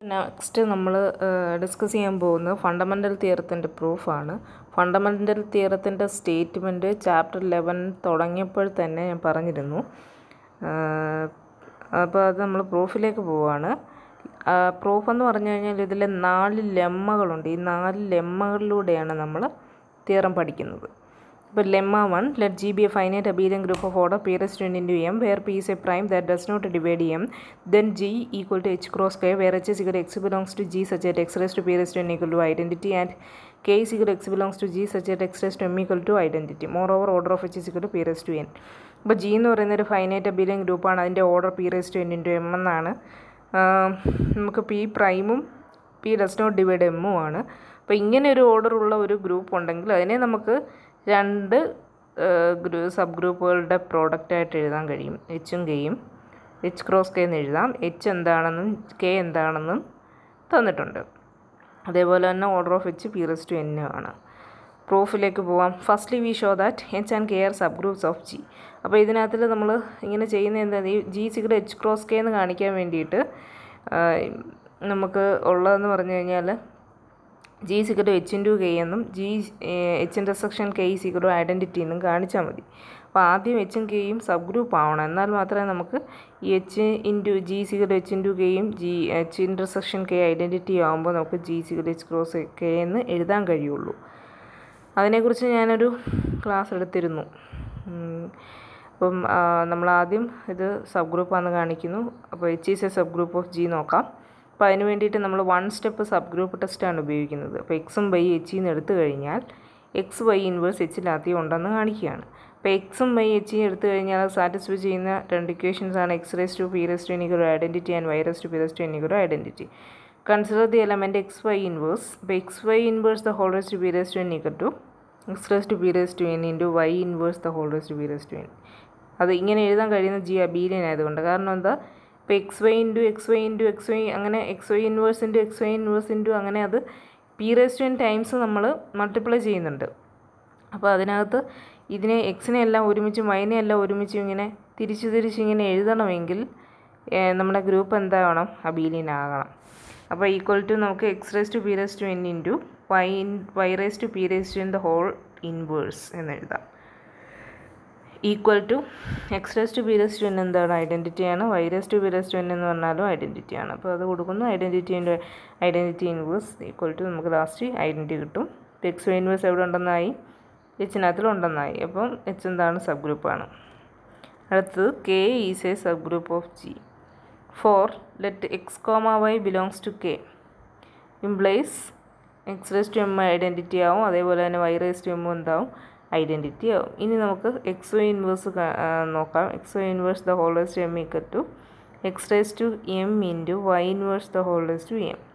Next നമ്മൾ discuss ചെയ്യാൻ പോകുന്നത് ഫണ്ടമെൻ്റൽ തിയറത്തിൻ്റെ പ്രൂഫാണ് ഫണ്ടമെൻ്റൽ തിയറത്തിൻ്റെ സ്റ്റേറ്റ്മെൻറ്റ് ചാപ്റ്റർ ലെവൻ തുടങ്ങിയപ്പോൾ തന്നെ ഞാൻ പറഞ്ഞിരുന്നു അപ്പോൾ അത് നമ്മൾ പ്രൂഫിലേക്ക് പോവുകയാണ് പ്രൂഫ് എന്ന് പറഞ്ഞു കഴിഞ്ഞാൽ ഇതിൽ നാല് ലെമ്മകളുണ്ട് ഈ നാല് ലെമ്മകളിലൂടെയാണ് നമ്മൾ തിയറം പഠിക്കുന്നത് ഇപ്പോൾ lemma one let G be a finite abelian group of order P raised into M where P is a prime that does not divide M then G equal to H cross K where H is X belongs to G such that X raise to P raised N equal to identity and K is equal X belongs to G such that X raise to M equal to identity moreover order of H is equal to P raise to N അപ്പോൾ G എന്ന് പറയുന്ന ഒരു finite abelian ഗ്രൂപ്പാണ് അതിൻ്റെ order P raise to N into M എന്നാണ് നമുക്ക് P പ്രൈമും P does not divide എമ്മും ആണ് അപ്പോൾ ഇങ്ങനെ ഒരു ഓർഡർ ഉള്ള ഒരു ഗ്രൂപ്പ് ഉണ്ടെങ്കിൽ അതിനെ നമുക്ക് രണ്ട് ഗ്രൂ സബ് ഗ്രൂപ്പുകളുടെ പ്രോഡക്റ്റായിട്ട് എഴുതാൻ കഴിയും എച്ചും കെയും എച്ച് ക്രോസ് കെ എന്ന് എഴുതാം എച്ച് എന്താണെന്നും കെ എന്താണെന്നും തന്നിട്ടുണ്ട് അതേപോലെ തന്നെ order of H P raise to N ആണ് പ്രൂഫിലേക്ക് പോവാം firstly we show that H and K are subgroups of G അപ്പോൾ ഇതിനകത്തിൽ നമ്മൾ ഇങ്ങനെ ചെയ്യുന്ന എന്താ ഈ ജി സിയുടെ എച്ച് ക്രോസ് കെ എന്ന് കാണിക്കാൻ വേണ്ടിയിട്ട് നമുക്ക് ഉള്ളതെന്ന് പറഞ്ഞു കഴിഞ്ഞാൽ ജി സിക്കട്ടോ എച്ച് ഇൻറ്റു കെ എന്നും ജി എച്ച് ഇൻ്റർസെക്ഷൻ കെ സിക്കട്ടോ ഐഡൻറ്റിറ്റി എന്നും കാണിച്ചാൽ മതി അപ്പോൾ ആദ്യം എച്ചും കെയും സബ് ഗ്രൂപ്പ് ആവണം എന്നാൽ മാത്രമേ നമുക്ക് ഈ എച്ച് ഇൻറ്റു ജി സിക്കട്ടോ എച്ച് ഇൻറ്റു കെയും G H intersection K identity ആകുമ്പോൾ നമുക്ക് ജി സിക്കട്ടോ എച്ച് ക്രോസ് കെ എന്ന് എഴുതാൻ കഴിയുള്ളൂ അതിനെക്കുറിച്ച് ഞാനൊരു ക്ലാസ് എടുത്തിരുന്നു അപ്പം നമ്മൾ ആദ്യം ഇത് സബ് ഗ്രൂപ്പാണെന്ന് കാണിക്കുന്നു അപ്പോൾ H is a subgroup of G നോക്കാം അപ്പോൾ അതിന് വേണ്ടിയിട്ട് നമ്മൾ വൺ സ്റ്റെപ്പ് സബ് ഗ്രൂപ്പ് ടെസ്റ്റാണ് ഉപയോഗിക്കുന്നത് അപ്പോൾ എക്സും വൈ എച്ചിൽ നിന്ന് എടുത്തു കഴിഞ്ഞാൽ എക്സ് വൈ ഇൻവേഴ്സ് എച്ചിലാദ്യം ഉണ്ടെന്ന് കാണിക്കുകയാണ് അപ്പോൾ എക്സും വൈ എച്ചിയും എടുത്തു കഴിഞ്ഞാൽ അത് സാറ്റിസ്ഫൈ ചെയ്യുന്ന രണ്ട് ഇക്വേഷൻസ് ആണ് X raise to P raise to എനിക്കൊരു identity and Y raise to P raise to എനിക്കൊരു identity consider the element X Y inverse അപ്പോൾ X Y inverse the whole raise to P raise to N equal to X raise to P raise to N into Y inverse the whole raise to P raise to N അത് ഇങ്ങനെ എഴുതാൻ കഴിയുന്ന G Abelian ആയതുകൊണ്ട് കാരണം എന്താ ഇപ്പോൾ X Y into X Y into X Y അങ്ങനെ X Y inverse into X Y inverse into അങ്ങനെ അത് P raise to N times നമ്മൾ മൾട്ടിപ്ലൈ ചെയ്യുന്നുണ്ട് അപ്പോൾ അതിനകത്ത് ഇതിനെ എക്സിനെ എല്ലാം ഒരുമിച്ചും വൈനെ എല്ലാം ഒരുമിച്ചും ഇങ്ങനെ തിരിച്ച് തിരിച്ച് ഇങ്ങനെ എഴുതണമെങ്കിൽ നമ്മുടെ ഗ്രൂപ്പ് എന്താവണം അബീലിയൻ ആകണം അപ്പോൾ ഈക്വൽ ടു നമുക്ക് X raise to P raise to N into Y in Y raise to P raise to N the whole inverse എന്ന് എഴുതാം equal to X raise to P raise to N എന്താണ് ഐഡൻറ്റിറ്റിയാണ് Y raise to P raise to N എന്ന് പറഞ്ഞാലും ഐഡൻറ്റിറ്റിയാണ് അപ്പോൾ അത് കൊടുക്കുന്നു ഐഡൻറ്റിറ്റീൻ്റെ ഐഡൻറ്റിറ്റി ഇൻവേഴ്സ് ഈക്വൽ ടു നമുക്ക് ലാസ്റ്റ് ഐഡൻറ്റിറ്റി കിട്ടും എക്സ് വൈ ഇൻവേഴ്സ് എവിടെ ഉണ്ടെന്നായി എച്ചിനകത്തിൽ ഉണ്ടെന്നായി അപ്പം എച്ച് എന്താണ് സബ് ഗ്രൂപ്പാണ് അടുത്തത് K is a subgroup of G for let X comma Y belongs to K implies X raise to M identity ആവും അതേപോലെ തന്നെ വൈ റേസ് ടു എം എന്താവും ഐഡൻറ്റിറ്റി ആവും ഇനി നമുക്ക് എക്സ് വൈ ഇൻവേഴ്സ് നോക്കാം X Y inverse the whole raise to M equal to X raise to M into Y inverse the whole raise to M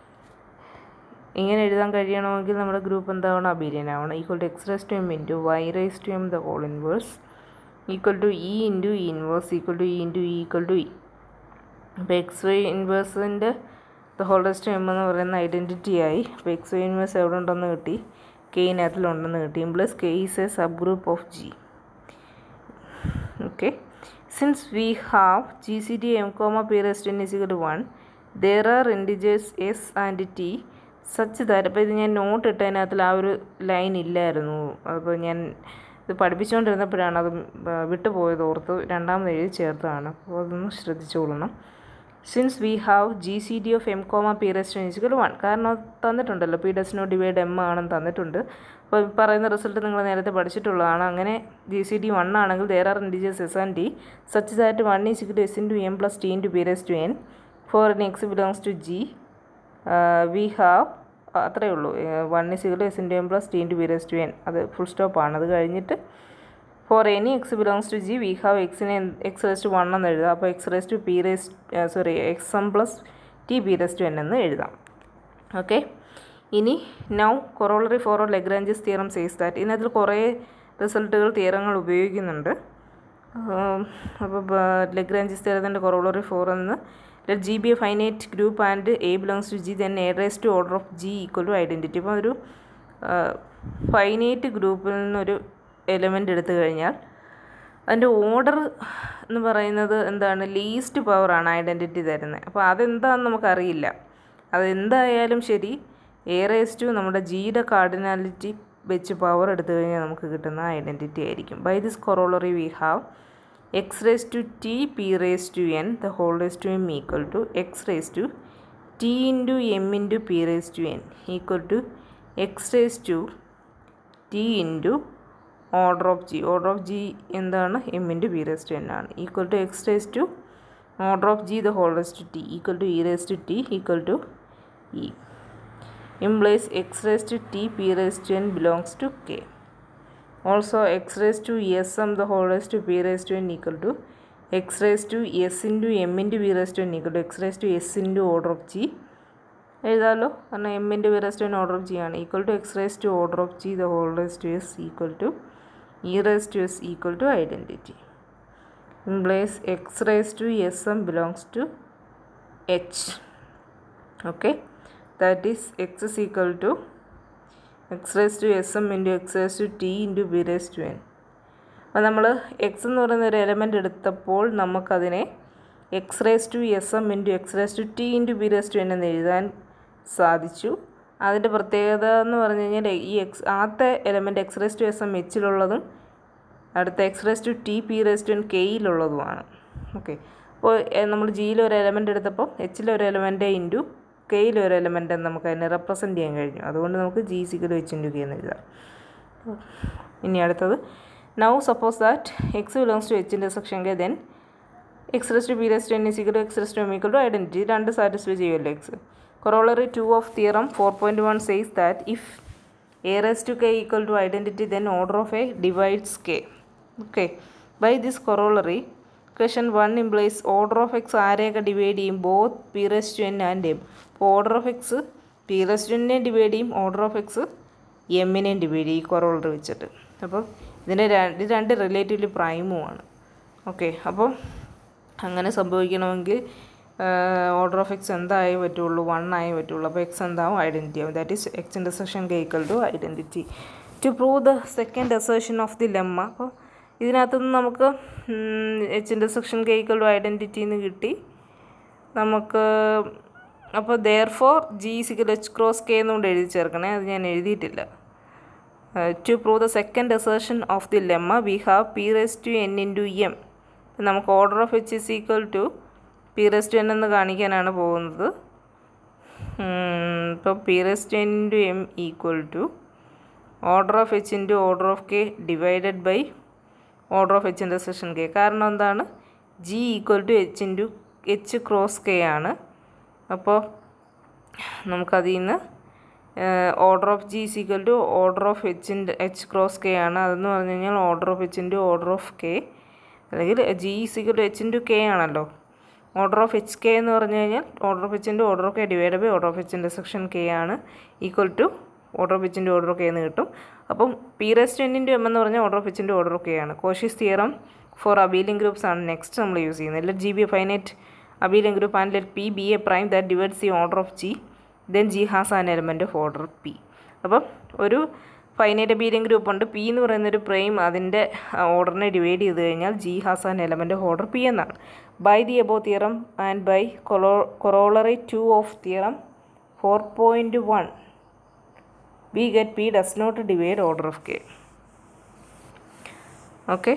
ഇങ്ങനെ എഴുതാൻ കഴിയണമെങ്കിൽ നമ്മുടെ ഗ്രൂപ്പ് എന്താവണം അബീലിയൻ ആവണം equal to X raise to M into Y raise to M the whole inverse equal to E into E inverse equal to E into E equal to E അപ്പോൾ X Y ഇൻവേഴ്സിൻ്റെ the whole raise to M എന്ന് പറയുന്ന identity ആയി അപ്പോൾ X Y inverse എവിടെ ഉണ്ടെന്ന് കിട്ടി കെയിനകത്തിലുണ്ടെന്ന് കിട്ടി plus K is a subgroup of G okay since we have G C D M comma P raised in is equal one there are integers S and T such that അപ്പോൾ ഇത് ഞാൻ not ഇട്ടതിനകത്തിൽ ആ ഒരു line ഇല്ലായിരുന്നു അപ്പോൾ ഞാൻ ഇത് പഠിപ്പിച്ചുകൊണ്ടിരുന്നപ്പോഴാണ് അത് വിട്ടുപോയത് ഓർത്ത് രണ്ടാമത് എഴുതി ചേർത്തതാണ് അപ്പോൾ അതൊന്ന് ശ്രദ്ധിച്ചോളണം since we have G C D of M comma P raised is equal one കാരണം അത് തന്നിട്ടുണ്ടല്ലോ P does not divide M ആണെന്ന് തന്നിട്ടുണ്ട് അപ്പോൾ പറയുന്ന റിസൾട്ട് നിങ്ങൾ നേരത്തെ പഠിച്ചിട്ടുള്ളതാണ് അങ്ങനെ ജി സി ഡി വൺ ആണെങ്കിൽ there are integers S and T such that one is equal to S into M plus T into P raise to N for any X belongs to G we have അത്രയേ ഉള്ളൂ one is equal to S into M plus T into P raise to N അത് full സ്റ്റോപ്പാണ് അത് കഴിഞ്ഞിട്ട് for any X belongs to G we have എക്സിനെ X raise to one എന്ന് എഴുതാം അപ്പോൾ X raise to P raise sorry X M plus T P raise to N എന്ന് എഴുതാം ഓക്കെ ഇനി now corollary four Lagrange's theorem says that ഇതിനകത്ത് കുറേ റിസൾട്ടുകൾ തിയറങ്ങൾ ഉപയോഗിക്കുന്നുണ്ട് അപ്പോൾ ലെഗ്രാഞ്ചസ് തിയറത്തിൻ്റെ കൊറോളറി ഫോർ എന്ന് let G be a finite group and A belongs to G then A raise to order of G equal to identity അപ്പോൾ ഒരു finite ഗ്രൂപ്പിൽ നിന്നൊരു എലമെൻ്റ് എടുത്തു കഴിഞ്ഞാൽ അതിൻ്റെ ഓർഡർ എന്ന് പറയുന്നത് എന്താണ് ലീസ്റ്റ് പവറാണ് ഐഡൻറ്റിറ്റി തരുന്നത് അപ്പോൾ അതെന്താണെന്ന് നമുക്കറിയില്ല അതെന്തായാലും ശരി എ റേസ് ടു നമ്മുടെ ജിയുടെ കാർഡിനാലിറ്റി വെച്ച് പവർ എടുത്തു കഴിഞ്ഞാൽ നമുക്ക് കിട്ടുന്ന ഐഡൻറ്റിറ്റി ആയിരിക്കും by this corollary we have X raise to T P raise to N the whole raise to M equal to X raise to T into M into P raise to N equal to X raise to T into order of G order of G എന്താണ് M into P raise to N ആണ് equal to X raise to order of G the whole raise to T equal to E raise to T equal to E implies x raised to t p raised to n belongs to k. Also x raised to sm the whole raised to p raised to n equal to x raised to s into m into p raised to n equal to x raised to s into order of g എഴുതാമല്ലോ കാരണം M into V raised order of G ആണ് equal to X raise to order of G the whole raise to S equal to E raise to S equal to identity implies X raise to S M belongs to H okay that is x is equal to x raised to sm into x raised to t into b raised to n അപ്പോൾ നമ്മൾ X എന്ന് പറയുന്ന ഒരു element എടുത്തപ്പോൾ നമുക്കതിനെ X raise to S M into X raise to T into B raise to N എന്ന് എഴുതാൻ സാധിച്ചു അതിൻ്റെ പ്രത്യേകത എന്ന് പറഞ്ഞു കഴിഞ്ഞാൽ ഈ എക്സ് ആദ്യത്തെ element X raise to S M എച്ചിലുള്ളതും അടുത്ത X raise to T P raise to N കെയിലുള്ളതുമാണ് ഓക്കെ അപ്പോൾ നമ്മൾ ജിയിൽ ഒരു എലമെൻ്റ് എടുത്തപ്പോൾ എച്ചിലൊരു എലമെൻ്റ് ഇൻറ്റു കെയിൽ ഒരു എലമെൻ്റ് നമുക്ക് അതിനെ റെപ്രസെൻറ്റ് ചെയ്യാൻ കഴിഞ്ഞു അതുകൊണ്ട് നമുക്ക് ജി സിക്കൽ വെച്ച് ഇൻറ്റു കെ എന്ന് എഴുതാം ഇനി അടുത്തത് now suppose that x belongs to h intersection k then x raise to b raise to n is equal to x raise to M equal to identity രണ്ട് സാറ്റിസ്ഫൈ ചെയ്യുമല്ലോ x corollary two of theorem four point one says that if a raise to k equal to identity then order of a divides k okay by this corollary question one implies order of x ആരെയൊക്കെ divide ചെയ്യും both p raise to n and m അപ്പോൾ order of x p raise to എന്നെ divide ചെയ്യും order of x എമ്മിനെയും divide ചെയ്യും ഈ corollary വെച്ചിട്ട് അപ്പോൾ ഇതിൻ്റെ രണ്ട് രണ്ട് റിലേറ്റീവ്ലി പ്രൈമുമാണ് ഓക്കെ അപ്പോൾ അങ്ങനെ സംഭവിക്കണമെങ്കിൽ ഓർഡർ ഓഫ് എക്സ് എന്തായേ പറ്റുള്ളൂ വൺ ആയേ പറ്റുള്ളൂ അപ്പോൾ എക്സ് എന്താവും ഐഡൻറ്റിറ്റി ആവും that is x intersection k equal to identity to prove the second assertion of the lemma അപ്പോൾ ഇതിനകത്തുനിന്ന് നമുക്ക് h intersection k equal to identity എന്ന് കിട്ടി നമുക്ക് അപ്പോൾ therefore g is equal h cross k എന്നുകൊണ്ട് എഴുതി ചേർക്കണേ അത് ഞാൻ എഴുതിയിട്ടില്ല to prove the second assertion of the lemma we have p raise to N into m നമുക്ക് order of H is equal to P raise to N എന്ന് കാണിക്കാനാണ് പോകുന്നത് ഇപ്പോൾ p raise to N into m equal to order of h into order of k divided by order of h intersection k കാരണം എന്താണ് g equal to h into h cross k ആണ് അപ്പോൾ നമുക്കതിൽ നിന്ന് order of g is equal to order of എച്ചിൻ്റെ h cross k ആണ് അതെന്ന് പറഞ്ഞു കഴിഞ്ഞാൽ order of h into order of k അല്ലെങ്കിൽ g is equal to h into k ആണല്ലോ ഓർഡർ ഓഫ് എച്ച് കെ എന്ന് പറഞ്ഞു കഴിഞ്ഞാൽ order of h into order of k divide by order of h intersection k ആണ് equal to order of എച്ചിൻ്റെ order of k എന്ന് കിട്ടും അപ്പം p raise to into m എന്ന് പറഞ്ഞാൽ ഓർഡർ ഓഫ് എച്ചിൻ്റെ ഓർഡർ ഓഫ് കെ ആണ് Cauchy's theorem for abelian groups ആണ് നെക്സ്റ്റ് നമ്മൾ യൂസ് ചെയ്യുന്നത് let G be a finite abelian group and let p be a prime that divides the order of g then g has an element of order p അപ്പം ഒരു finite abelian group ഉണ്ട് p എന്ന് പറയുന്നൊരു prime അതിൻ്റെ ഓർഡറിനെ divide ചെയ്ത് കഴിഞ്ഞാൽ g has an element of order p എന്നാണ് by the above theorem and by കൊറോ corollary two of theorem four point one we get p does not divide order of k okay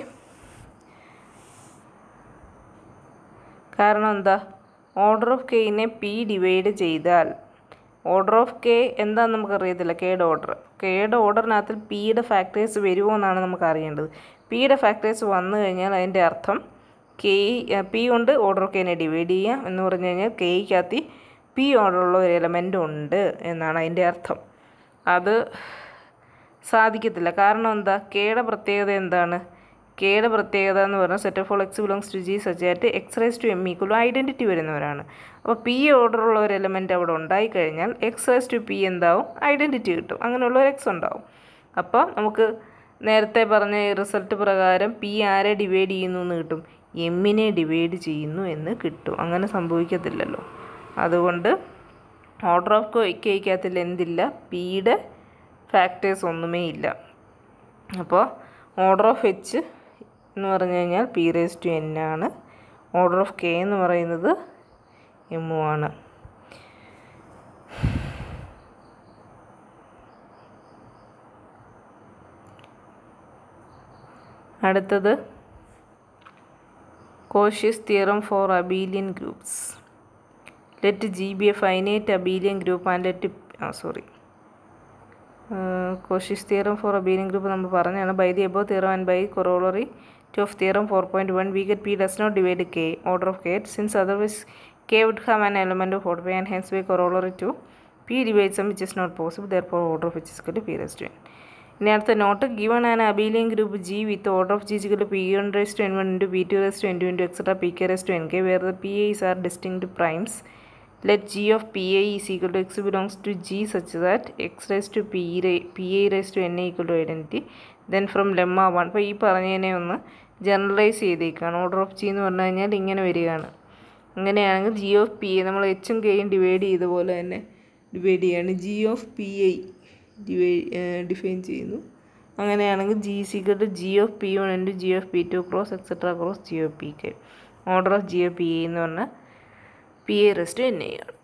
കാരണം എന്താ order of കെയിനെ p divide ചെയ്താൽ order of k എന്താണെന്ന് നമുക്കറിയത്തില്ല കെയുടെ order കെയുടെ ഓർഡറിനകത്തിൽ പിയുടെ ഫാക്ടേഴ്സ് വരുമോ എന്നാണ് നമുക്ക് അറിയേണ്ടത് പിയുടെ ഫാക്ടേഴ്സ് വന്നു കഴിഞ്ഞാൽ അതിൻ്റെ അർത്ഥം കെ പി കൊണ്ട് ഓർഡർ ഓഫ് കെനെ ഡിവൈഡ് ചെയ്യാം എന്ന് പറഞ്ഞു കഴിഞ്ഞാൽ കെയ്ക്കകത്ത് പി ഓർഡറുള്ള ഒരു എലമെൻ്റ് ഉണ്ട് എന്നാണ് അതിൻ്റെ അർത്ഥം അത് സാധിക്കത്തില്ല കാരണം എന്താ കെയുടെ പ്രത്യേകത എന്താണ് കെയുടെ പ്രത്യേകത എന്ന് പറഞ്ഞാൽ set of all x belongs to g സച്ചായിട്ട് x raise to M equal identity വരുന്നവരാണ് അപ്പോൾ പി ഓർഡറുള്ള ഒരു എലമെൻറ്റ് അവിടെ ഉണ്ടായിക്കഴിഞ്ഞാൽ എക്സ് റൈസ് ടു പി എന്താവും ഐഡൻറ്റിറ്റി കിട്ടും അങ്ങനെയുള്ള ഒരു എക്സ് ഉണ്ടാവും അപ്പോൾ നമുക്ക് നേരത്തെ പറഞ്ഞ ഈ റിസൾട്ട് പ്രകാരം പി ആരെ ഡിവൈഡ് ചെയ്യുന്നു എന്ന് കിട്ടും എമ്മിനെ ഡിവൈഡ് ചെയ്യുന്നു എന്ന് കിട്ടും അങ്ങനെ സംഭവിക്കത്തില്ലല്ലോ അതുകൊണ്ട് ഓർഡർ ഓഫ് കെയ്ക്കകത്തിൽ എന്തില്ല പിയുടെ ഫാക്ടേഴ്സ് ഒന്നുമേ ഇല്ല അപ്പോൾ ഓർഡർ ഓഫ് എച്ച് എന്ന് പറഞ്ഞു കഴിഞ്ഞാൽ പി റേസ് ടു എൻ ആണ് ഓർഡർ ഓഫ് കെ എന്ന് പറയുന്നത് എമ്മും ആണ് അടുത്തത് Cauchy's theorem for abelian groups let G be a finite abelian group and let ah sorry Cauchy's theorem for abelian group നമ്മൾ പറഞ്ഞാണ് by the above theorem and by corollary two of theorem four point one we get p does not divide k order of k since otherwise k would have an element of order and hence by corollary two p divide some which is not possible therefore order of which is equal p raised n ഇനി അടുത്ത note given an abelian group g with order of g is equal p one raised to n one into p two raised to n two into etcetera p k raised to n k where the p s are distinct primes let g of pa is equal to x belongs to g such that x raised to p ra- pa raised to n equal to identity then from lemma 1 അപ്പോൾ ഈ പറഞ്ഞതിനെ ഒന്ന് generalise ചെയ്തേക്കാണ് order of g എന്ന് പറഞ്ഞു കഴിഞ്ഞാൽ ഇങ്ങനെ വരികയാണ് അങ്ങനെയാണെങ്കിൽ ജി ഓഫ് പി എ നമ്മൾ എച്ചും കെയും ഡിവൈഡ് ചെയ്ത പോലെ തന്നെ ഡിവൈഡ് ചെയ്യാണ് g of p i divide define ചെയ്യുന്നു അങ്ങനെയാണെങ്കിൽ g is equal to g of p one into g of p two cross etcetera cross g of p k order of g of p a എന്ന് പറഞ്ഞാൽ p a raised n a ആണ്